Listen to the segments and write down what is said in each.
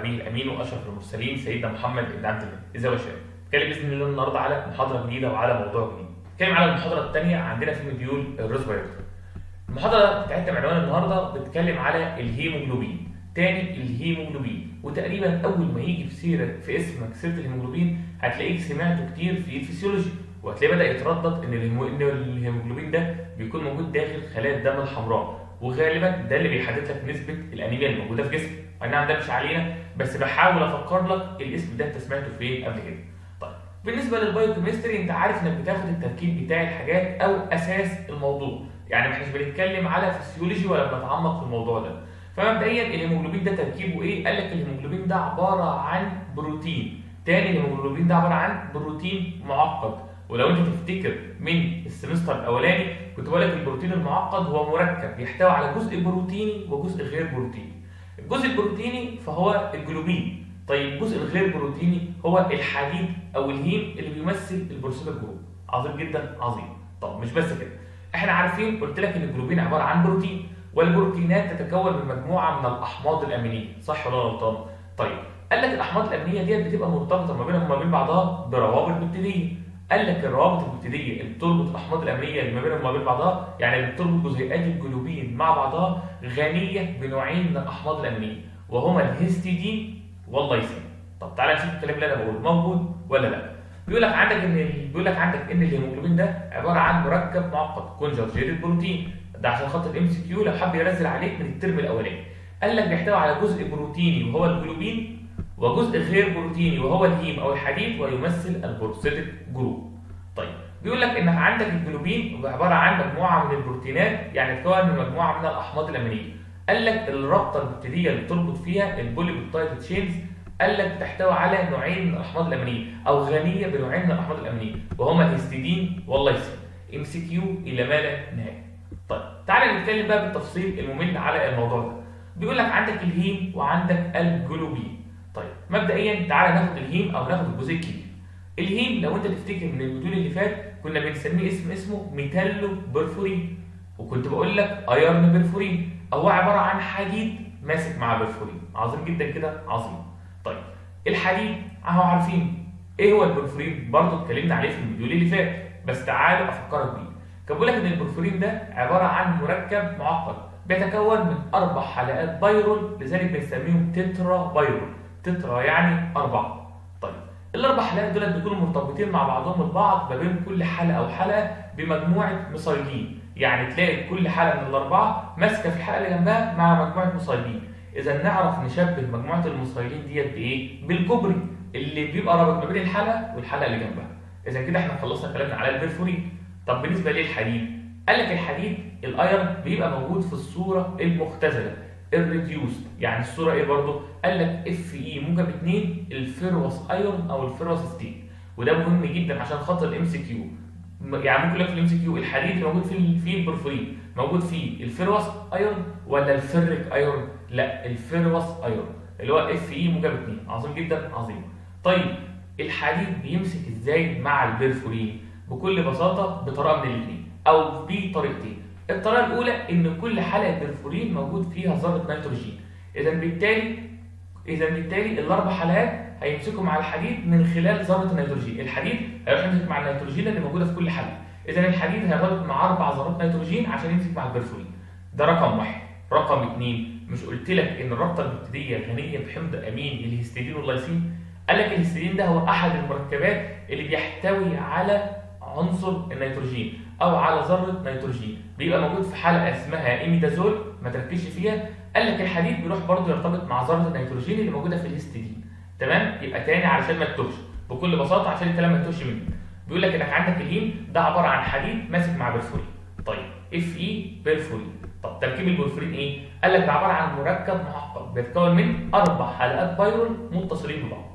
النبي الامين واشرف المرسلين سيدنا محمد بن عبد الله ازاي يا شباب نتكلم باذن الله النهارده على محاضره جديده وعلى موضوع جديد نتكلم على المحاضره الثانيه عندنا في مديول الريسبيرتور المحاضره بتاعتنا بعنوان النهارده بتتكلم على الهيموجلوبين تاني الهيموجلوبين وتقريبا اول ما يجي في سيره في اسمك سيره الهيموجلوبين هتلاقيك سمعته كتير في الفسيولوجي وهتلاقيه بدا يتردد ان الهيمو- إن الهيموجلوبين ده بيكون موجود داخل خلايا الدم الحمراء وغالبا ده اللي بيحدد لك نسبه الانيميا الموجوده في جسمك اي نعم ده مش علينا بس بحاول افكر لك الاسم ده انت سمعته فين قبل كده طيب بالنسبه للبايوكيمستري انت عارف انك بتاخد التركيب بتاع الحاجات او اساس الموضوع يعني ما احناش بنتكلم على فسيولوجي ولا بنتعمق في الموضوع ده فمبدئيا الهيموجلوبين ده تركيبه ايه قال لك الهيموجلوبين ده عباره عن بروتين تاني الهيموجلوبين ده عباره عن بروتين معقد ولو انت تفتكر من السمستر الاولاني كنت بقول لك البروتين المعقد هو مركب يحتوي على جزء بروتيني وجزء غير بروتيني الجزء البروتيني فهو الجلوبين طيب الجزء الغير بروتيني هو الحديد او الهيم اللي بيمثل البروسيتك جروب عظيم جدا عظيم طب مش بس كده احنا عارفين قلت لك ان الجلوبين عباره عن بروتين والبروتينات تتكون من مجموعه من الاحماض الامينيه صح ولا أنا غلطان طيب قال لك الاحماض الامينيه ديت بتبقى مرتبطه ما بينهم وما بين بعضها بروابط بيبتيديه قال لك الروابط البيبتيديه اللي بتربط الاحماض الامينيه اللي ما بينهم وما بين بعضها يعني اللي بتربط جزيئات الجلوبين مع بعضها غنيه بنوعين من الاحماض الامينيه وهما الهيستidine واللايسين طب تعالى نشوف الكلام اللي انا بقوله موجود ولا لا بيقول لك عندك ان بيقول لك عندك ان الهيموجلوبين ده عباره عن مركب معقد كونجرجيتد بروتين ده عشان خاطر الام سي كيو لو حب ينزل عليك من الترم الاولاني قال لك بيحتوي على جزء بروتيني وهو الجلوبين وجزء غير بروتيني وهو الهيم او الحديد ويمثل البروسيتك جروب طيب بيقول لك انك عندك الجلوبين عباره عن مجموعه من البروتينات يعني تكون من مجموعه من الاحماض الامينيه قال لك الرابطه الابتدائيه اللي بتربط فيها البوليبيبتايد تشينز قال لك تحتوي على نوعين من الاحماض الامينيه او غنيه بنوعين من الاحماض الامينيه وهما الهيستidine واللايسين ام سي كيو الى ما لا نهايه طيب تعالى نتكلم بقى بالتفصيل الممل على الموضوع ده بيقول لك عندك الهيم وعندك الجلوبين طيب مبدئيا تعالى ناخد الهيم او ناخد الجزء الكبير الهيم لو انت تفتكر من الموديول اللي فات كنا بنسميه اسم اسمه ميتالو برفورين وكنت بقول لك ايرن برفورين هو عباره عن حديد ماسك مع برفورين عظيم جدا كده عظيم طيب الحديد اهو عارفين ايه هو البرفورين برضه اتكلمنا عليه في الموديول اللي فات بس تعالوا افكرك بيه كان بيقول لك ان البرفورين ده عباره عن مركب معقد بيتكون من اربع حلقات بايرول لذلك بنسميهم تترا بايرول تترا يعني اربعه طيب الاربع حلقات دول بيكونوا مرتبطين مع بعضهم البعض ما بين كل حلقه وحلقه بمجموعه مصايلين يعني تلاقي كل حلقه من الاربعه ماسكه في الحلقه اللي جنبها مع مجموعه مصايلين اذا نعرف نشبه مجموعه المصايلين ديت بايه بالكوبري اللي بيبقى رابط ما بين الحلقه والحلقه اللي جنبها اذا كده احنا خلصنا كلامنا على البرفورين طب بالنسبه للحديد قال لك الحديد الايرون بيبقى موجود في الصوره المختزله الريديوست يعني الصوره ايه برضه قال لك اف اي موجب 2 الفيروس ايرون او الفيروس ستيل وده مهم جدا عشان خاطر الام سي كيو يعني ممكن لك في الام سي كيو الحديد اللي موجود فيه في البرفورين موجود فيه الفيروس ايرون ولا الفيريك ايرون لا الفيروس ايرون اللي هو اف اي موجب 2 عظيم جدا عظيم طيب الحديد بيمسك ازاي مع البرفورين بكل بساطه بطريقه من الاثنين او بطريقتين الطريقه الاولى ان كل حلقه برفورين موجود فيها ذره نيتروجين اذا بالتالي اذا بالتالي الاربع حلقات هيمسكوا مع الحديد من خلال ذره النيتروجين الحديد هيروح يمسك مع النيتروجين اللي موجوده في كل حلقه اذا الحديد هيرتبط مع اربع ذرات نيتروجين عشان يمسك مع البرفورين ده رقم واحد رقم اثنين مش قلت لك ان الرابطه البيبتيديه غنيه بحمض امين الهيستidine واللايسين قال لك الهيستidine ده هو احد المركبات اللي بيحتوي على عنصر النيتروجين او على ذره نيتروجين بيبقى موجود في حلقه اسمها ايميدازول ما تركزش فيها قال لك الحديد بيروح برضه يرتبط مع ذره النيتروجين اللي موجوده في الهيستidine تمام يبقى تاني علشان ما تتوهش بكل بساطه عشان الكلام ما يتوهش منك بيقول لك انك عندك الهيم ده عباره عن حديد ماسك مع برفورين طيب اف اي برفورين طب تركيب البرفورين ايه قال لك ده عباره عن مركب معقد بيتكون من اربع حلقات بايرول متصلين ببعض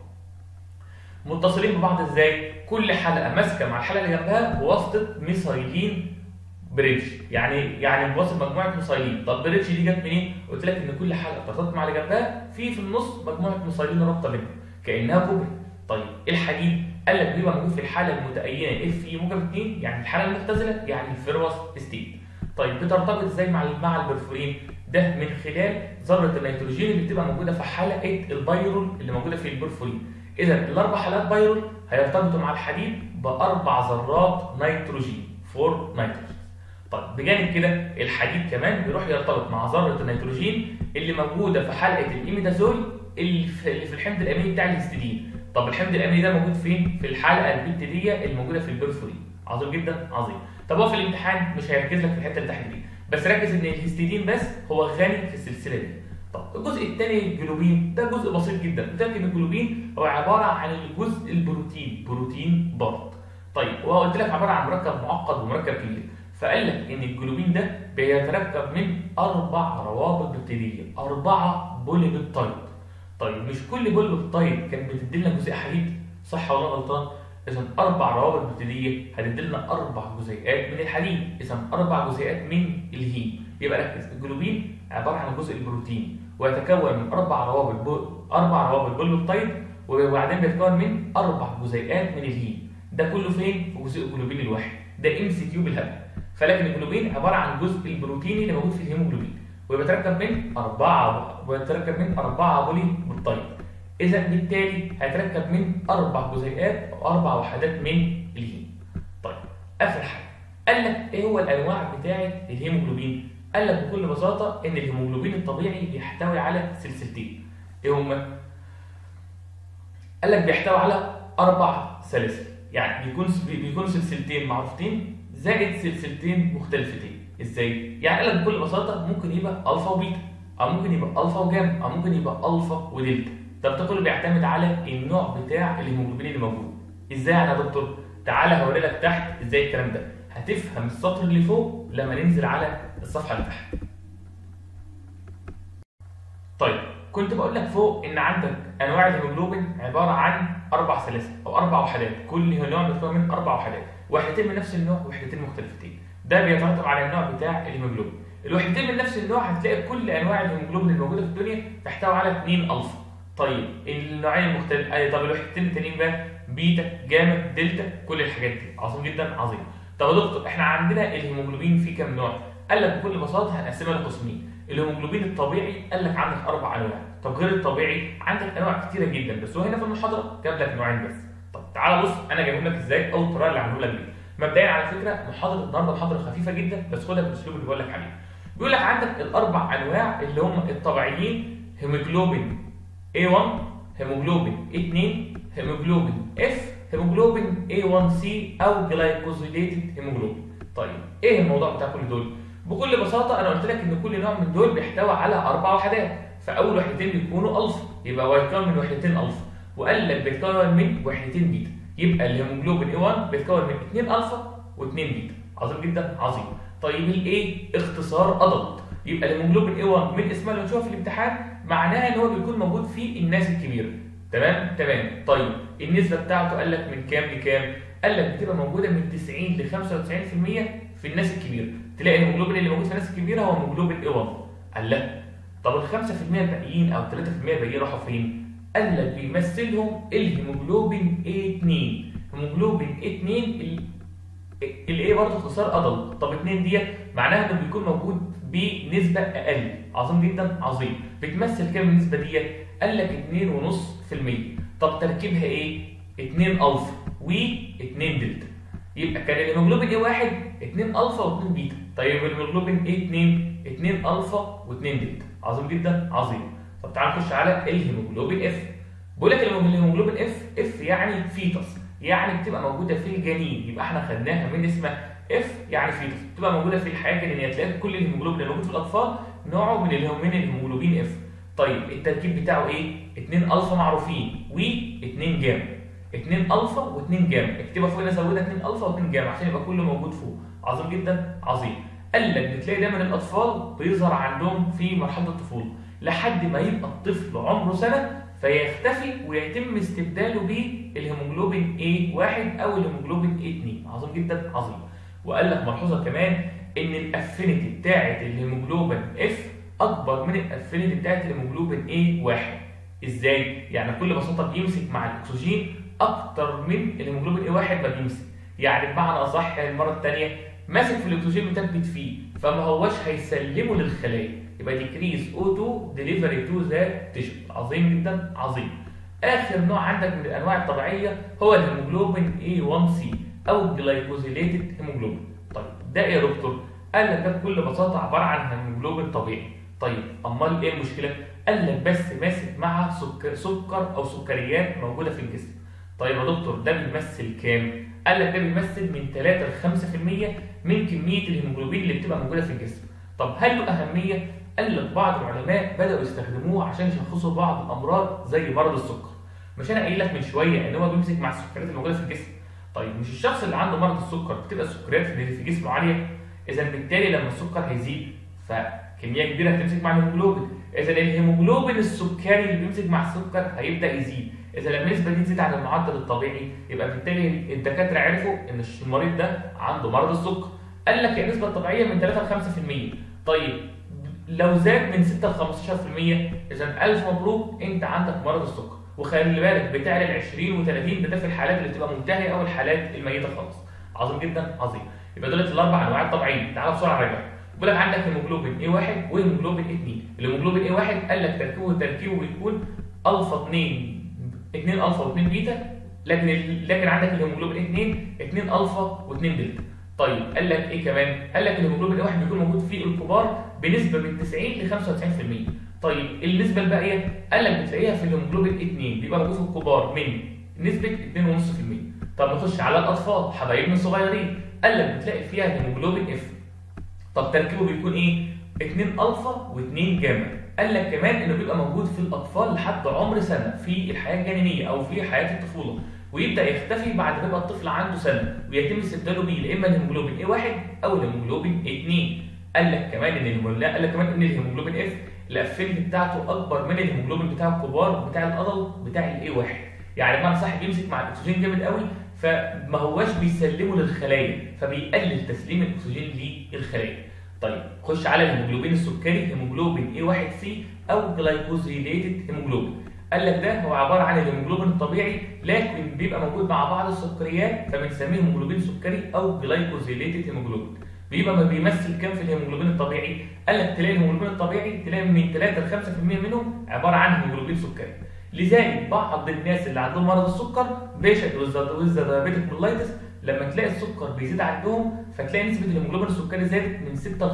متصلين ببعض ازاي كل حلقه ماسكه مع الحلقه اللي جنبها بواسطه ميثايلين بريدج يعني يعني بواسطه مجموعه ميثايلين طب بريدج دي جت منين قلت لك ان كل حلقه بترتبط مع اللي جنبها في في النص مجموعه ميثايلين رابطه بينهم كانها كوبري طيب الحديد قال لك بيبقى موجود في الحاله المتأينه اف اي موجب 2 يعني الحاله المختزله يعني الفيروس ستيت طيب بترتبط ازاي مع مع البرفورين ده من خلال ذره النيتروجين اللي بتبقى موجوده في حلقه البيرول اللي موجوده في البورفورين اذا الاربع حلقات بيرول هيرتبطوا مع الحديد باربع ذرات نيتروجين فور نيتروجين طيب بجانب كده الحديد كمان بيروح يرتبط مع ذره النيتروجين اللي موجوده في حلقه الإيميدازول اللي في اللي في الحمض الاميني بتاع الهستidine طب الحمض الاميني ده موجود فين في الحلقه البيبتيديه الموجوده في البرفورين عظيم جدا عظيم طب هو في الامتحان مش هيركز لك في الحته اللي تحت دي بس ركز ان الهستidine بس هو غني في السلسله دي طب الجزء الثاني الجلوبين ده جزء بسيط جدا قلت لك ان الجلوبين هو عباره عن الجزء البروتين بروتين برضه طيب وهو قلت لك عباره عن مركب معقد ومركب كبير فقال لك ان الجلوبين ده بيتركب من اربع روابط بكتيريه اربعه بوليبيبتايد طيب مش كل بوليبيبتايد كانت بتدي لنا جزيء حديد صح ولا غلطان اذا اربع روابط بكتيريه هتدي لنا اربع جزيئات من الحديد اذا اربع جزيئات من الهيم يبقى ركز الجلوبين عباره عن جزء البروتين ويتكون من اربع روابط بو... اربع روابط بوليبيبتايد وبعدين بيتكون من اربع جزيئات من الهيم ده كله فين في جزيء الجلوبين الواحد ده ام سي كيو بالهبل فلكن الجلوبين عباره عن الجزء البروتيني اللي موجود في الهيموجلوبين وبيتركب من أربعة ويتركب من أربعة بولي بيبتايد إذا بالتالي هيتركب من أربع جزيئات أو أربع وحدات من الهيم. طيب آخر حاجة قال لك إيه هو الأنواع بتاعة الهيموجلوبين؟ قال لك بكل بساطة إن الهيموجلوبين الطبيعي بيحتوي على سلسلتين. إيه هما؟ قال لك بيحتوي على أربع سلاسل، يعني بيكون بيكون سلسلتين معروفتين زائد سلسلتين مختلفتين. ازاي؟ يعني قال لك بكل بساطه ممكن يبقى الفا وبيتا او ممكن يبقى الفا وجاما او ممكن يبقى الفا ودلتا طب ده كله بيعتمد على النوع بتاع الهيموجلوبين اللي موجود ازاي يعني يا دكتور؟ تعالى هوري لك تحت ازاي الكلام ده هتفهم السطر اللي فوق لما ننزل على الصفحه اللي تحت طيب كنت بقول لك فوق ان عندك انواع الهيموجلوبين عباره عن اربع سلاسل او اربع وحدات كل نوع متكون من اربع وحدات وحدتين من نفس النوع وحدتين مختلفتين ده بيترتب على النوع بتاع الهيموجلوبين الوحدتين من نفس النوع هتلاقي كل انواع الهيموجلوبين الموجوده في الدنيا تحتوي على 2 الفا طيب النوعين المختلف أي طب الوحدتين التانيين بقى بيتا جاما دلتا كل الحاجات دي عظيم جدا عظيم طب يا دكتور احنا عندنا الهيموجلوبين فيه كام نوع قال لك بكل بساطه هنقسمها لقسمين الهيموجلوبين الطبيعي قال لك عندك اربع انواع طب غير الطبيعي عندك انواع كتيره جدا بس هو هنا في المحاضره جاب لك نوعين بس طب تعالى بص انا جايبهم لك ازاي او الطريقه اللي عامله لك دي مبدئيا على فكره محاضره النهارده محاضره خفيفه جدا بس خدها بالاسلوب اللي بقول لك عليه. بيقول لك عندك الاربع انواع اللي هم الطبيعيين هيموجلوبين A1 هيموجلوبين A2 هيموجلوبين F هيموجلوبين A1C او جلايكوزيليتد هيموجلوبين. طيب ايه الموضوع بتاع كل دول؟ بكل بساطه انا قلت لك ان كل نوع من دول بيحتوي على اربع وحدات فاول وحدتين بيكونوا الفا يبقى هو يتكون من وحدتين الفا وقال لك بيتكون من وحدتين بيتا يبقى الهيموجلوبين A1 بيتكون من 2 الفا و2 بيتا عظيم جدا عظيم طيب الايه اختصار ادلت يبقى الهيموجلوبين A1 من اسمها اللي هنشوفها في الامتحان معناها ان هو بيكون موجود في الناس الكبيره تمام تمام طيب النسبه بتاعته قال لك من كام لكام قال لك بتبقى موجوده من 90 ل 95% في الناس الكبيره تلاقي الهيموجلوبين اللي موجود في الناس الكبيره هو هيموجلوبين A1 قال لا طب ال 5% الباقيين او 3% الباقيين راحوا فين قال لك بيمثلهم الهيموجلوبين A2 هيموجلوبين A2 الايه برضه اختصار ادلت طب 2 ديت معناها انه بيكون موجود بنسبه اقل عظيم جدا عظيم بتمثل كام النسبه ديت قال لك 2.5% طب تركيبها ايه 2 الفا و2 دلتا يبقى كان الهيموجلوبين ايه واحد 2 الفا و2 بيتا طيب الهيموجلوبين ايه 2 2 الفا و2 دلتا عظيم جدا عظيم طب تعال نخش على الهيموجلوبين اف بقول لك الهيموجلوبين اف اف يعني فيتس يعني بتبقى موجوده في الجنين يبقى احنا خدناها من اسمها اف يعني فيتس بتبقى موجوده في الحياه الجنينيه تلاقي كل الهيموجلوبين اللي موجود في الاطفال نوعه من من الهيموجلوبين اف طيب التركيب بتاعه ايه 2 الفا معروفين و2 جاما 2 الفا و2 جاما اكتبها فوق هنا زودها 2 الفا و2 جاما عشان يبقى كله موجود فوق عظيم جدا عظيم قال لك بتلاقي دايما الاطفال بيظهر عندهم في مرحله الطفوله لحد ما يبقى الطفل عمره سنه فيختفي ويتم استبداله بالهيموجلوبين A1 او الهيموجلوبين A2 عظيم جدا عظيم وقال لك ملحوظه كمان ان الافينيتي بتاعه الهيموجلوبين F اكبر من الافينيتي بتاعه الهيموجلوبين A1 ازاي يعني بكل بساطه بيمسك مع الاكسجين اكتر من الهيموجلوبين A1 ما بيمسك يعني بمعنى اصح المره الثانيه ماسك في الاكسجين مثبت فيه فما هوش هيسلمه للخلايا يبقى ديكريز او 2 ديليفري تو ذا تيشو عظيم جدا عظيم اخر نوع عندك من الانواع الطبيعيه هو الهيموجلوبين A1C او جلايكوزيليتد هيموجلوبين طيب ده ايه يا دكتور قال لك ده بكل بساطه عباره عن هيموجلوبين طبيعي طيب امال ايه المشكله قال لك بس ماسك مع سكر سكر او سكريات موجوده في الجسم طيب يا دكتور ده بيمثل كام قال لك ده بيمثل من 3 ل 5% من كميه الهيموجلوبين اللي بتبقى موجوده في الجسم طب هل له اهميه قال لك بعض العلماء بداوا يستخدموه عشان يشخصوا بعض الامراض زي مرض السكر مش انا قايل لك من شويه ان هو بيمسك مع السكريات الموجوده في الجسم طيب مش الشخص اللي عنده مرض السكر بتبقى السكريات اللي في جسمه عاليه اذا بالتالي لما السكر هيزيد فكميه كبيره هتمسك مع الهيموجلوبين اذا الهيموجلوبين السكري اللي بيمسك مع السكر هيبدا يزيد اذا لما النسبه دي تزيد عن المعدل الطبيعي يبقى بالتالي الدكاتره عرفوا ان المريض ده عنده مرض السكر قال لك النسبه الطبيعيه من 3 ل 5% طيب لو زاد من 6 ل 15% اذا الف مبروك انت عندك مرض السكر وخلي بالك بتاع ال 20 و30 ده في الحالات اللي بتبقى منتهيه او الحالات الميته خالص عظيم جدا عظيم يبقى دول الاربع انواع الطبيعيين تعال بسرعه نراجع بيقول لك عندك هيموجلوبين A1 وهيموجلوبين A2 الهيموجلوبين A1 قال لك تركيبه تركيبه بيكون الفا 2 2 الفا و2 بيتا لكن لكن عندك الهيموجلوبين A2 2 الفا و2 دلتا طيب قال لك ايه كمان قال لك الهيموجلوبين A1 بيكون موجود في الكبار بنسبه من 90 ل 95% طيب النسبه الباقيه قال لك بتلاقيها في الهيموجلوبين A2 بيبقى موجود في الكبار من نسبه 2.5% طب نخش على الاطفال حبايبنا الصغيرين قال لك بتلاقي فيها هيموجلوبين اف طب تركيبه بيكون ايه 2 الفا و2 جاما قال لك كمان انه بيبقى موجود في الاطفال لحد عمر سنه في الحياه الجنينيه او في حياه الطفوله ويبدا يختفي بعد ما يبقى الطفل عنده سنه ويتم استبداله بيه يا اما الهيموجلوبين A1 او الهيموجلوبين A2 قال لك كمان ان الهيموجلوبين قال لك كمان ان الهيموجلوبين F الافينيتي بتاعته اكبر من الهيموجلوبين بتاع الكبار بتاع الادلت بتاع الاي 1 يعني بمعنى صح بيمسك مع الاكسجين جامد قوي فما هواش بيسلمه للخلايا فبيقلل تسليم الاكسجين للخلايا طيب خش على الهيموجلوبين السكري هيموجلوبين A1C او جلايكوزيليتد هيموجلوبين قال لك ده هو عباره عن الهيموجلوبين الطبيعي لكن بيبقى موجود مع بعض السكريات فبنسميه هيموجلوبين سكري او جلايكوزيليتد هيموجلوبين بيبقى ما بيمثل كام في الهيموجلوبين الطبيعي قال لك تلاقي الهيموجلوبين الطبيعي تلاقي من 3 ل 5% منهم عباره عن هيموجلوبين سكري لذلك بعض الناس اللي عندهم مرض السكر بيشهد ويز دايابيتك ميلايتس لما تلاقي السكر بيزيد عندهم فتلاقي نسبه الهيموجلوبين السكري زادت من 6 ل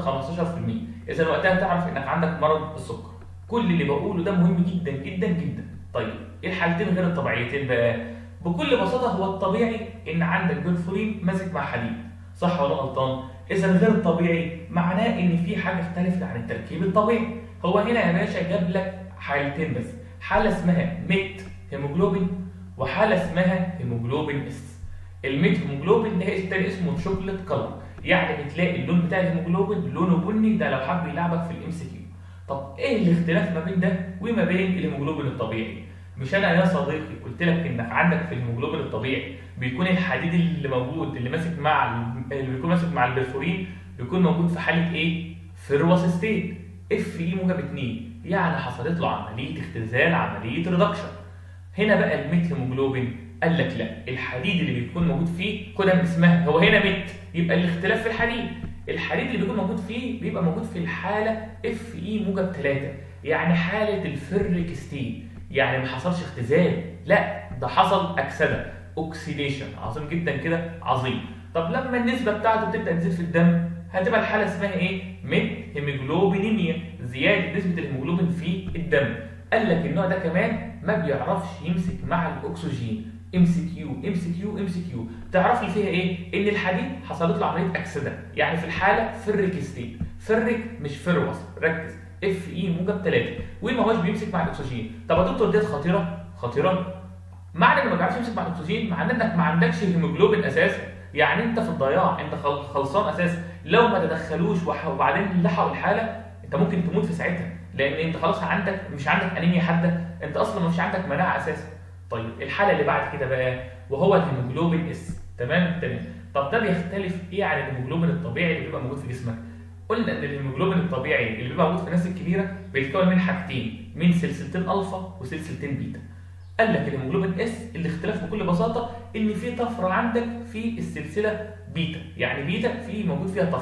15% اذا وقتها تعرف انك عندك مرض السكر كل اللي بقوله ده مهم جدا جدا جدا طيب ايه الحالتين غير الطبيعيتين بقى بكل بساطه هو الطبيعي ان عندك بنفورين ماسك مع حديد صح ولا غلطان اذا غير طبيعي معناه ان في حاجه اختلفت عن التركيب الطبيعي هو هنا يا باشا جاب لك حالتين بس حاله اسمها ميت هيموجلوبين وحاله اسمها هيموجلوبين اس الميت هيموجلوبين ده التاني اسمه شوكليت كلر يعني بتلاقي اللون بتاع الهيموجلوبين لونه بني ده لو حب يلعبك في الام سي كيو طب ايه الاختلاف ما بين ده وما بين الهيموجلوبين الطبيعي مش انا يا صديقي قلت لك انك عندك في الهيموجلوبين الطبيعي بيكون الحديد اللي موجود اللي ماسك مع اللي بيكون ماسك مع البرفورين بيكون موجود في حاله ايه فيروس ستيت اف اي موجب 2 يعني حصلت له عمليه اختزال عمليه ريدكشن هنا بقى الميت هيموجلوبين قال لك لا الحديد اللي بيكون موجود فيه خدها من اسمها هو هنا ميت يبقى الاختلاف في الحديد الحديد اللي بيكون موجود فيه بيبقى موجود في الحاله اف اي موجب 3 يعني حاله الفيريك ستيت يعني ما حصلش اختزال لا ده حصل اكسده اوكسيديشن عظيم جدا كده عظيم طب لما النسبه بتاعته تبدا تزيد في الدم هتبقى الحاله اسمها ايه ميت هيموجلوبينيميا زياده نسبه الهيموجلوبين في الدم قال لك النوع ده كمان ما بيعرفش يمسك مع الاكسجين ام سي كيو ام سي كيو ام سي كيو تعرف لي فيها ايه ان الحديد حصلت له عمليه اكسده يعني في الحاله فريك ستيت فريك مش فيروس ركز اف اي موجب 3 وما هوش بيمسك مع الاكسجين طب يا دكتور ديت خطيره خطيره معنى انه ما بيعرفش يمسك مع الاكسجين معناه انك ما عندكش هيموجلوبين اساسا يعني انت في الضياع انت خلصان اساسا لو ما تدخلوش وبعدين لحقوا الحاله انت ممكن تموت في ساعتها لان انت خلاص عندك مش عندك انيميا حاده انت اصلا مش عندك مناعه اساسا طيب الحاله اللي بعد كده بقى وهو الهيموجلوبين اس تمام تمام طب ده بيختلف ايه عن الهيموجلوبين الطبيعي اللي بيبقى موجود في جسمك قلنا ان الهيموجلوبين الطبيعي اللي بيبقى موجود في الناس الكبيره بيتكون من حاجتين من سلسلتين الفا وسلسلتين بيتا قال لك الهيموجلوبين اس الاختلاف بكل بساطه ان في طفره عندك في السلسله بيتا يعني بيتا في موجود فيها طفره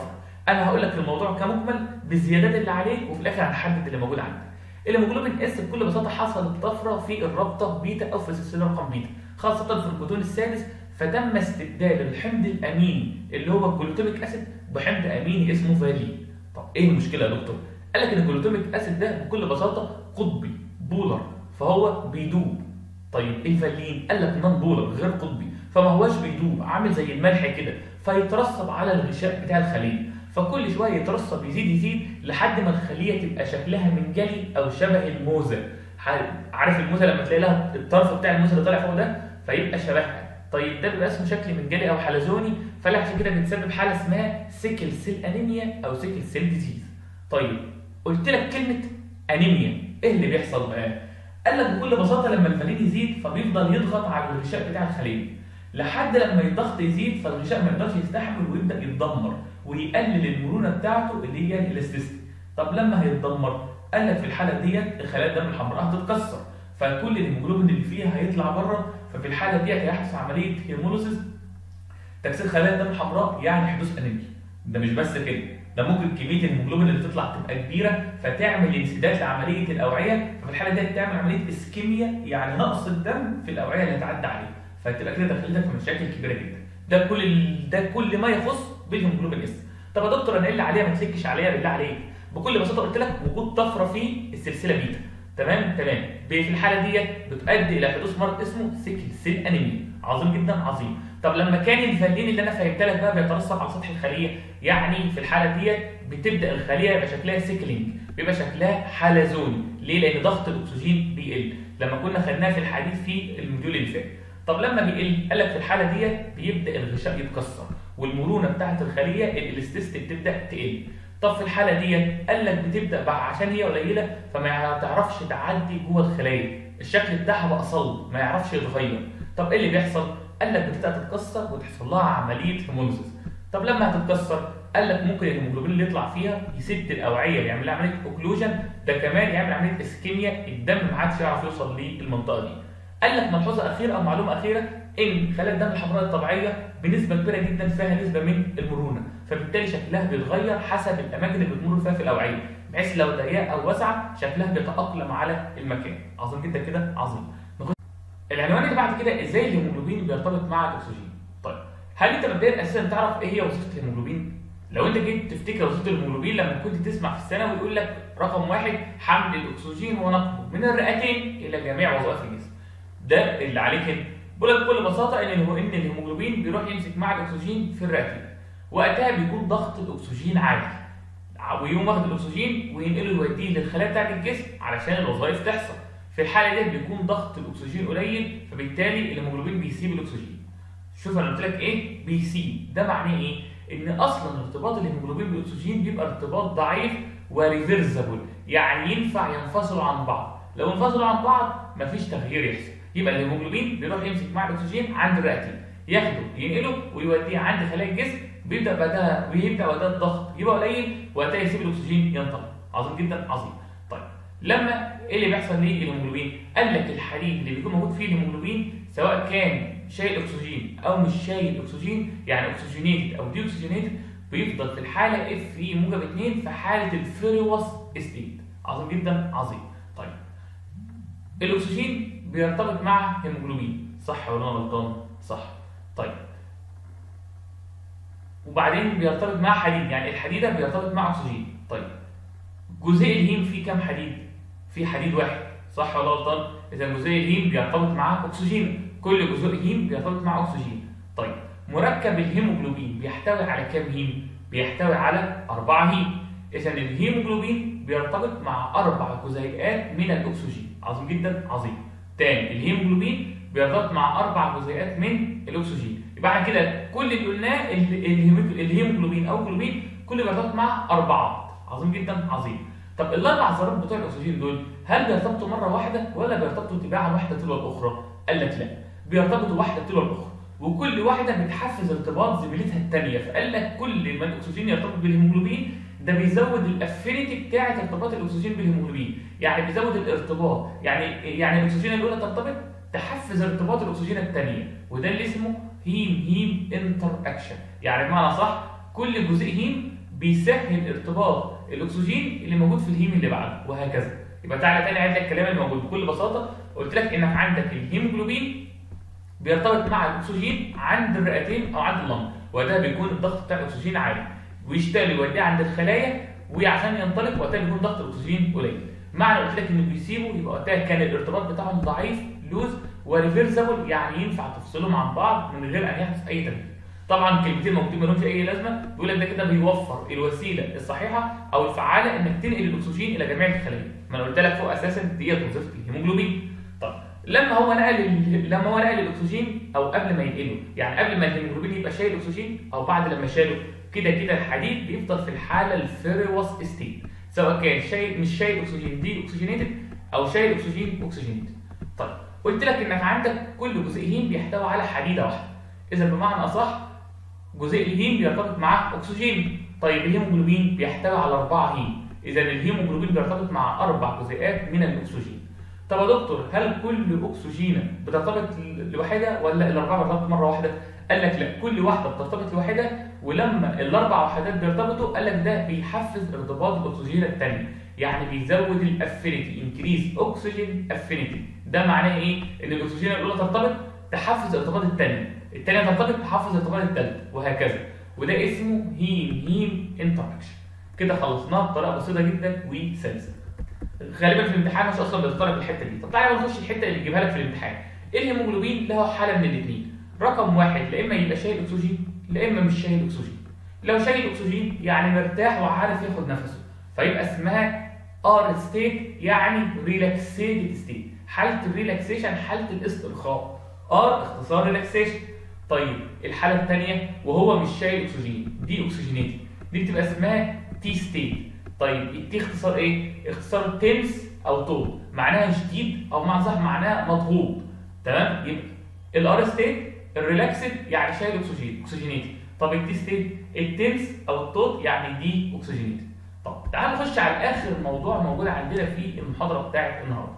انا هقول لك الموضوع كمجمل بالزيادات اللي عليك وفي الاخر هنحدد اللي موجود عندك الهيموجلوبين اس بكل بساطه حصلت طفره في الرابطه بيتا او في السلسله رقم بيتا خاصه في الكوتون السادس فتم استبدال الحمض الاميني اللي هو الجلوتاميك اسيد بحمض اميني اسمه فالين طب ايه المشكله يا دكتور قال لك ان الجلوتاميك اسيد ده بكل بساطه قطبي بولر فهو بيدوب طيب الفالين قال لك نون بولر غير قطبي فما هواش بيدوب عامل زي الملح كده فيترسب على الغشاء بتاع الخليه فكل شويه يترسب يزيد يزيد لحد ما الخليه تبقى شكلها منجلي او شبه الموزه عارف الموزه لما تلاقي لها الطرف بتاع الموزه اللي طالع فوق ده فيبقى شبهها طيب ده بيبقى اسمه شكل منجلي او حلزوني فلا عشان كده بتسبب حاله اسمها سيكل سيل انيميا او سيكل سيل ديزيز طيب قلت لك كلمه انيميا ايه اللي بيحصل بقى قال لك بكل بساطه لما الفالين يزيد فبيفضل يضغط على الغشاء بتاع الخليه لحد لما الضغط يزيد فالغشاء ما يقدرش يستحمل ويبدا يتدمر ويقلل المرونه بتاعته اللي هي الالاستيستي طب لما هيتدمر قال لك في الحاله ديت خلايا الدم الحمراء هتتكسر فكل الهيموجلوبين اللي فيها هيطلع بره ففي الحاله ديت هيحصل عمليه هيموليسيس تكسير خلايا الدم الحمراء يعني حدوث انيميا ده مش بس كده ده ممكن كميه الهيموجلوبين اللي تطلع تبقى كبيره فتعمل انسداد لعمليه الاوعيه ففي الحاله ديت تعمل عمليه اسكيميا يعني نقص الدم في الاوعيه اللي هتعدي عليها فتبقى كده دخلتك في مشاكل كبيره جدا ده كل ال... ده كل ما يخص بالهيموجلوبين اس طب يا دكتور انا ايه اللي عليها ما تسكش عليها بالله عليك بكل بساطه قلت لك وجود طفره في السلسله بيتا تمام تمام في الحاله ديت بتؤدي الى حدوث مرض اسمه سيكل سيل انيميا عظيم جدا عظيم طب لما كان الفالين اللي انا فهمتها لك بقى بيترسب على سطح الخليه يعني في الحاله ديت بتبدا الخليه يبقى شكلها سيكلينج بيبقى شكلها حلزوني ليه لان ضغط الاكسجين بيقل لما كنا خدناها في الحديث في الموديول اللي فات طب لما بيقل قال لك في الحاله ديت بيبدا الغشاء يتكسر والمرونه بتاعه الخليه الالاستيست بتبدا تقل طب في الحاله ديت قال لك بتبدا بقى عشان هي قليله فما تعرفش تعدي جوه الخلايا الشكل بتاعها بقى صلب ما يعرفش يتغير طب ايه اللي بيحصل قال لك بتبدا تتكسر وتحصل لها عمليه هيموليزيس طب لما هتتكسر قال لك ممكن الهيموجلوبين اللي يطلع فيها يسد الاوعيه يعمل لها عمليه اوكلوجن ده كمان يعمل عمليه اسكيميا الدم ما عادش يعرف يوصل للمنطقه دي قال لك ملحوظه اخيره او معلومه اخيره ان خلايا الدم الحمراء الطبيعيه بنسبه كبيره جدا فيها نسبه من المرونه فبالتالي شكلها بيتغير حسب الاماكن اللي بتمر فيها في الاوعيه بحيث لو ضيقه او واسعه شكلها بيتاقلم على المكان عظيم جدا كده عظيم العنوان اللي بعد كده ازاي الهيموجلوبين بيرتبط مع الاكسجين طيب هل انت مبدئيا اساسا تعرف ايه هي وظيفه الهيموجلوبين لو انت جيت تفتكر وظيفه الهيموجلوبين لما كنت تسمع في الثانوي يقول لك رقم واحد حمل الاكسجين ونقله من الرئتين الى جميع وظائف الجسم ده اللي عليك هنا بقول لك بكل بساطه ان ان الهيموجلوبين بيروح يمسك مع الاكسجين في الرئتين وقتها بيكون ضغط الاكسجين عالي ويقوم واخد الاكسجين وينقله يوديه للخلايا بتاعت الجسم علشان الوظائف تحصل في الحاله دي بيكون ضغط الاكسجين قليل فبالتالي الهيموجلوبين بيسيب الاكسجين شوف انا قلت لك ايه بيسيب ده معناه ايه ان اصلا ارتباط الهيموجلوبين بالاكسجين بيبقى ارتباط ضعيف وريفرسبل يعني ينفع ينفصلوا عن بعض لو انفصلوا عن بعض مفيش تغيير يحصل يبقى الهيموجلوبين بيروح يمسك مع الاكسجين عند الرئتين ياخده ينقله ويوديه عند خلايا الجسم بيبدا بعدها بيبدا وقتها الضغط يبقى قليل وقتها يسيب الاكسجين ينطلق عظيم جدا عظيم طيب لما ايه اللي بيحصل للهيموجلوبين قال لك الحديد اللي بيكون موجود فيه الهيموجلوبين سواء كان شايل اكسجين او مش شايل اكسجين يعني اكسجينيتد او دي اكسجينيتد بيفضل في الحاله اف في موجب 2 في حاله الفيروس ستيت عظيم جدا عظيم طيب الاكسجين بيرتبط مع هيموجلوبين صح ولا انا غلطان صح طيب وبعدين بيرتبط مع حديد يعني الحديده بيرتبط مع اكسجين طيب جزيء الهيم فيه كام حديد فيه حديد واحد صح ولا غلطان اذا جزيء الهيم بيرتبط مع اكسجين كل جزيء هيم بيرتبط مع اكسجين طيب مركب الهيموجلوبين بيحتوي على كام هيم بيحتوي على أربعة هيم اذا الهيموجلوبين بيرتبط مع اربع جزيئات من الاكسجين عظيم جدا عظيم تاني الهيموجلوبين بيرتبط مع اربع جزيئات من الاكسجين يبقى احنا كده كل اللي قلناه الهيموجلوبين او جلوبين كل بيرتبط مع اربعات عظيم جدا عظيم طب الاربع ذرات بتوع الاكسجين دول هل بيرتبطوا مره واحده ولا بيرتبطوا تباعا واحده تلو الاخرى قال لك لا بيرتبطوا واحده تلو الاخرى وكل واحده بتحفز ارتباط زميلتها الثانيه فقال لك كل ما الاكسجين يرتبط بالهيموجلوبين ده بيزود الافينيتي بتاعه ارتباط الاكسجين بالهيموجلوبين يعني بيزود الارتباط يعني يعني الاكسجين الاولى ترتبط تحفز ارتباط الاكسجين الثانيه وده اللي اسمه هيم هيم انتر اكشن يعني بمعنى صح كل جزيء هيم بيسهل ارتباط الاكسجين اللي موجود في الهيم اللي بعده وهكذا يبقى تعالى تاني اعيد لك الكلام اللي موجود بكل بساطه قلت لك انك عندك الهيموجلوبين بيرتبط مع الاكسجين عند الرئتين او عند اللنج وده بيكون الضغط بتاع الاكسجين عالي ويشتغل يوديه عند الخلايا وعشان ينطلق وقتها بيكون ضغط الاكسجين قليل معنى قلت لك انه بيسيبه يبقى وقتها كان الارتباط بتاعهم ضعيف لوز وريفرسبل يعني ينفع تفصلهم عن بعض من غير ان يحدث اي تغيير طبعا كلمتين موجودين ما لهمش اي لازمه بيقول لك ده كده بيوفر الوسيله الصحيحه او الفعاله انك تنقل الاكسجين الى جميع الخلايا ما انا قلت لك فوق اساسا ديت وظيفه الهيموجلوبين طب لما هو نقل ال- لما هو نقل الاكسجين او قبل ما ينقله يعني قبل ما الهيموجلوبين يبقى شايل اكسجين او بعد لما شاله كده كده الحديد بيفضل في الحاله الفيروس ستيت سواء كان شايل مش شايل اكسجين دي اوكسجينيتد او شايل اكسجين اوكسجينيتد طيب قلت لك انك عندك كل جزيء هيم بيحتوي على حديده واحده اذا بمعنى اصح جزيء الهيم بيرتبط معاه اكسجين طيب الهيموجلوبين بيحتوي على اربعه هيم اذا الهيموجلوبين بيرتبط مع اربع جزيئات من الاكسجين طب يا دكتور هل كل اكسجينه بترتبط لوحدها ولا الاربعه بيرتبطوا مره واحده قال لك لا كل واحده بترتبط لوحدها ولما الاربع وحدات بيرتبطوا قال لك ده بيحفز ارتباط الاكسجينه الثانيه يعني بيزود الافينيتي انكريز اوكسجين افينيتي ده معناه ايه ان الاكسجين الاولى ترتبط تحفز ارتباط الثانيه الثانيه ترتبط تحفز ارتباط الثالثه وهكذا وده اسمه هيم هيم انتراكشن كده خلصناها بطريقه بسيطه جدا وسلسه غالبا في الامتحان مش اصلا بيتطرق الحته دي طب تعالى بقى نخش الحته اللي تجيبها لك في الامتحان الهيموجلوبين له حاله من الاثنين رقم واحد لا اما يبقى شايل اكسجين لا اما مش شايل اكسجين لو شايل اكسجين يعني مرتاح وعارف ياخد نفسه فيبقى اسمها ار ستيت يعني ريلاكسيتد ستيت حاله الريلاكسيشن حاله الاسترخاء ار اختصار ريلاكسيشن طيب الحاله الثانيه وهو مش شايل اكسجين دي اوكسجينيتي دي بتبقى اسمها تي ستيت طيب التي اختصار ايه اختصار تنس او طول معناها شديد او معنى صح معناها مضغوط تمام يبقى الار ستيت الريلاكسد يعني شايل اكسجين اوكسجينيتي طب التي ستيت التنس او الطول يعني دي اوكسجينيتي طب تعال نخش على اخر موضوع موجود عندنا في المحاضره بتاعت النهارده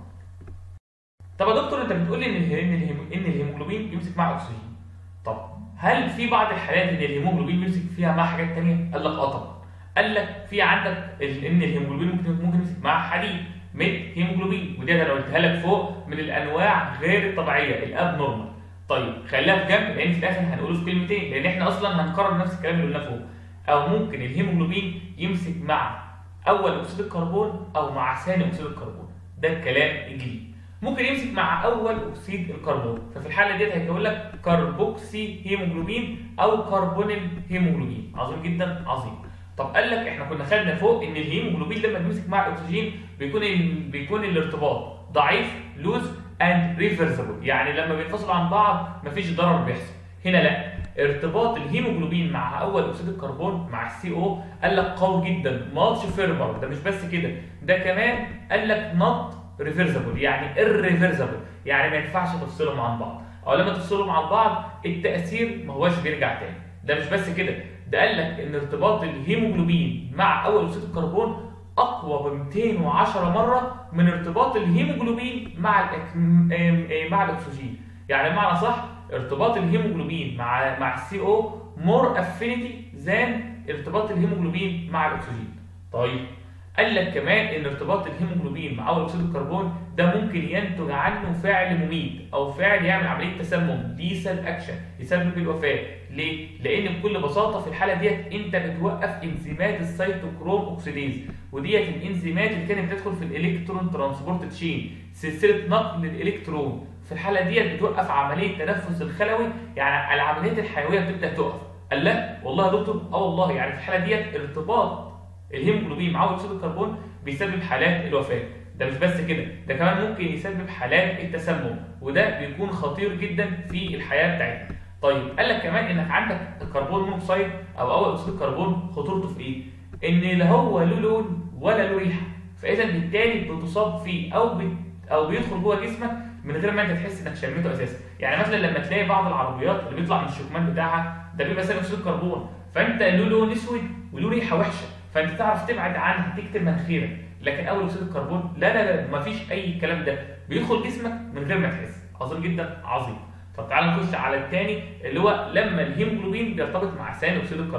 طب يا دكتور انت بتقول لي ان الهي- ان الهيم- ان الهيموجلوبين بيمسك مع اكسجين طب هل في بعض الحالات ان الهيموجلوبين بيمسك فيها مع حاجات تانية قال لك اه طبعا قال لك في عندك ال- ان الهيموجلوبين ممكن ممكن يمسك مع حديد ميت هيموجلوبين ودي انا قلتها لك فوق من الانواع غير الطبيعيه الاب نورمال طيب خليها في جنب لان في الاخر هنقوله في كلمتين لان احنا اصلا هنكرر نفس الكلام اللي قلناه فوق او ممكن الهيموجلوبين يمسك مع اول اكسيد الكربون او مع ثاني اكسيد الكربون ده الكلام الجديد ممكن يمسك مع اول اكسيد الكربون ففي الحاله ديت هيقول لك كربوكسي هيموجلوبين او كربونيل هيموجلوبين عظيم جدا عظيم طب قال لك احنا كنا خدنا فوق ان الهيموجلوبين لما بيمسك مع الاكسجين بيكون ال... بيكون الارتباط ضعيف لوز اند ريفرسبل يعني لما بينفصلوا عن بعض مفيش ضرر بيحصل هنا لا ارتباط الهيموجلوبين مع اول اكسيد الكربون مع السي او قال لك قوي جدا ماتش فيرمر ده مش بس كده ده كمان قال لك نوت ريفرسبل يعني irreversible يعني ما ينفعش تفصلهم عن بعض او لما تفصلهم عن بعض التاثير ما هوش بيرجع تاني ده مش بس كده ده قال لك ان ارتباط الهيموجلوبين مع اول اكسيد الكربون اقوى ب 210 مره من ارتباط الهيموجلوبين مع الأك... م- آم- مع الاكسجين يعني بمعنى صح ارتباط الهيموجلوبين مع مع السي او مور افينيتي ذان ارتباط الهيموجلوبين مع الاكسجين طيب قال لك كمان ان ارتباط الهيموجلوبين مع اول اكسيد الكربون ده ممكن ينتج عنه فعل مميت او فعل يعمل عمليه تسمم ليسال اكشن يسبب الوفاه ليه؟ لان بكل بساطه في الحاله ديت انت بتوقف انزيمات السيتوكروم اوكسيديز وديت الانزيمات اللي كانت بتدخل في الالكترون ترانسبورت تشين سلسله نقل الالكترون في الحاله ديت بتوقف عمليه التنفس الخلوي يعني العمليات الحيويه بتبدا تقف قال لا والله يا دكتور اه والله يعني في الحاله ديت ارتباط الهيموجلوبين مع اكسيد الكربون بيسبب حالات الوفاه ده مش بس كده ده كمان ممكن يسبب حالات التسمم وده بيكون خطير جدا في الحياه بتاعتنا طيب قال لك كمان انك عندك الكربون مونوكسيد او اول اكسيد الكربون خطورته في ايه ان لا هو له لون ولا له ريحه فاذا بالتالي بتصاب فيه او بت او بيدخل جوه جسمك من غير ما انت تحس انك شميته اساسا يعني مثلا لما تلاقي بعض العربيات اللي بيطلع من الشكمان بتاعها ده بيبقى ثاني اكسيد الكربون فانت له لون اسود وله ريحه وحشه فانت تعرف تبعد عنها تكتم مناخيرك لكن اول اكسيد الكربون لا لا لا مفيش اي الكلام ده بيدخل جسمك من غير ما تحس عظيم جدا عظيم طب تعال نخش على الثاني اللي هو لما الهيموجلوبين بيرتبط مع ثاني اكسيد الكربون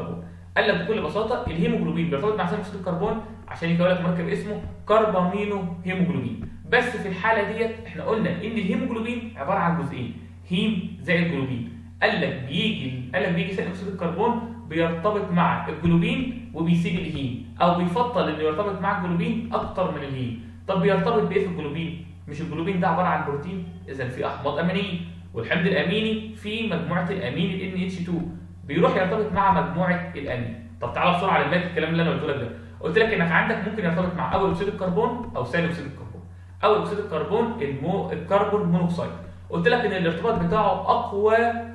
قال لك بكل بساطه الهيموجلوبين بيرتبط مع ثاني اكسيد الكربون عشان يكون لك مركب اسمه كربامينو هيموجلوبين بس في الحاله ديت احنا قلنا ان الهيموجلوبين عباره عن جزئين هيم زائد جلوبين قال لك بيجي قال لك بيجي ثاني اكسيد الكربون بيرتبط مع الجلوبين وبيسيب الهيم او بيفضل انه يرتبط مع الجلوبين اكتر من الهيم طب بيرتبط بايه في الجلوبين مش الجلوبين ده عباره عن بروتين اذا في احماض امينيه والحمض الاميني في مجموعه الامين ال NH2 بيروح يرتبط مع مجموعه الامين طب تعالى بسرعه على المات الكلام اللي انا قلته لك ده قلت لك انك عندك ممكن يرتبط مع اول اكسيد الكربون او ثاني اكسيد الكربون اول اكسيد الكربون المو... الكربون مونوكسيد قلت لك ان الارتباط بتاعه اقوى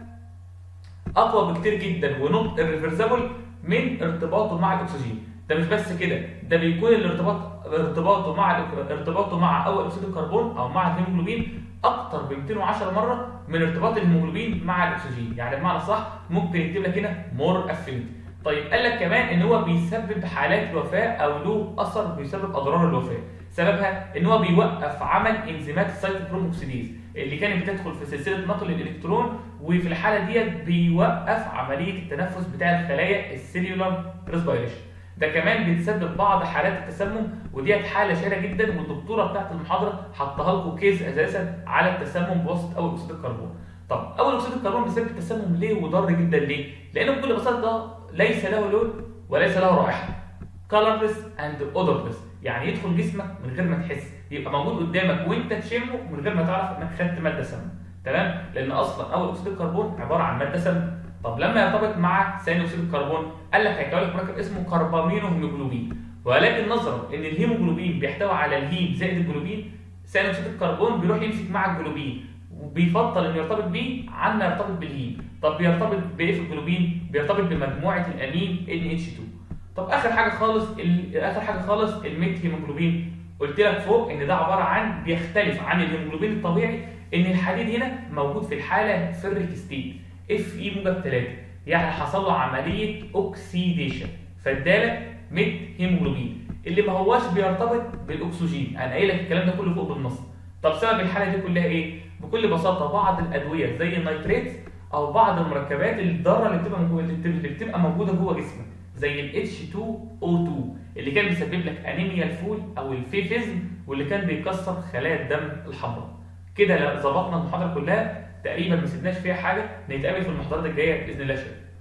اقوى بكتير جدا ونوت الريفرسبل من ارتباطه مع الاكسجين ده مش بس كده ده بيكون الارتباط ارتباطه مع ارتباطه مع اول اكسيد الكربون او مع الهيموجلوبين اكتر ب 210 مره من ارتباط الهيموجلوبين مع الاكسجين يعني بمعنى صح ممكن يكتب لك هنا مور افينيتي طيب قال لك كمان ان هو بيسبب حالات الوفاه او له اثر بيسبب اضرار الوفاه سببها ان هو بيوقف عمل انزيمات السيتوكروم اوكسيديز اللي كانت بتدخل في سلسله نقل الالكترون وفي الحاله ديت بيوقف عمليه التنفس بتاع الخلايا السيلولار ريسبيريشن ده كمان بتسبب بعض حالات التسمم وديت حاله شهيره جدا والدكتوره بتاعت المحاضره حطها لكم كيس اساسا على التسمم بواسطه اول اكسيد الكربون طب اول اكسيد الكربون بيسبب التسمم ليه وضار جدا ليه لانه بكل بساطه ليس له لون وليس له رائحه colorless and odorless يعني يدخل جسمك من غير ما تحس يبقى موجود قدامك وانت تشمه من غير ما تعرف انك خدت ماده سامه تمام لان اصلا اول اكسيد الكربون عباره عن ماده سامه طب لما يرتبط مع ثاني اكسيد الكربون قال لك هيكون لك مركب اسمه كربامينو هيموجلوبين ولكن نظرا ان الهيموجلوبين بيحتوي على الهيم زائد الجلوبين ثاني اكسيد الكربون بيروح يمسك مع الجلوبين وبيفضل انه يرتبط بيه عن ما يرتبط بالهيم طب بيرتبط بايه في الجلوبين بيرتبط بمجموعه الامين NH2 طب اخر حاجه خالص اخر حاجه خالص الميت هيموجلوبين قلت لك فوق ان ده عباره عن بيختلف عن الهيموجلوبين الطبيعي ان الحديد هنا موجود في الحاله فيريك ستيت اف اي موجب 3 يعني حصل له عمليه اوكسيديشن فادالك ميت هيموجلوبين اللي ما هواش بيرتبط بالاكسجين انا قايل لك الكلام ده كله فوق بالنص طب سبب الحاله دي كلها ايه بكل بساطه بعض الادويه زي النيتريت او بعض المركبات الضاره اللي بتبقى موجوده اللي بتبقى موجوده جوه جسمك زي ال H2O2 اللي كان بيسبب لك انيميا الفول او الفيفيزم واللي كان بيكسر خلايا الدم الحمراء كده ظبطنا المحاضره كلها تقريبا ما سيبناش فيها حاجه نتقابل في المحاضرات الجايه باذن الله شويه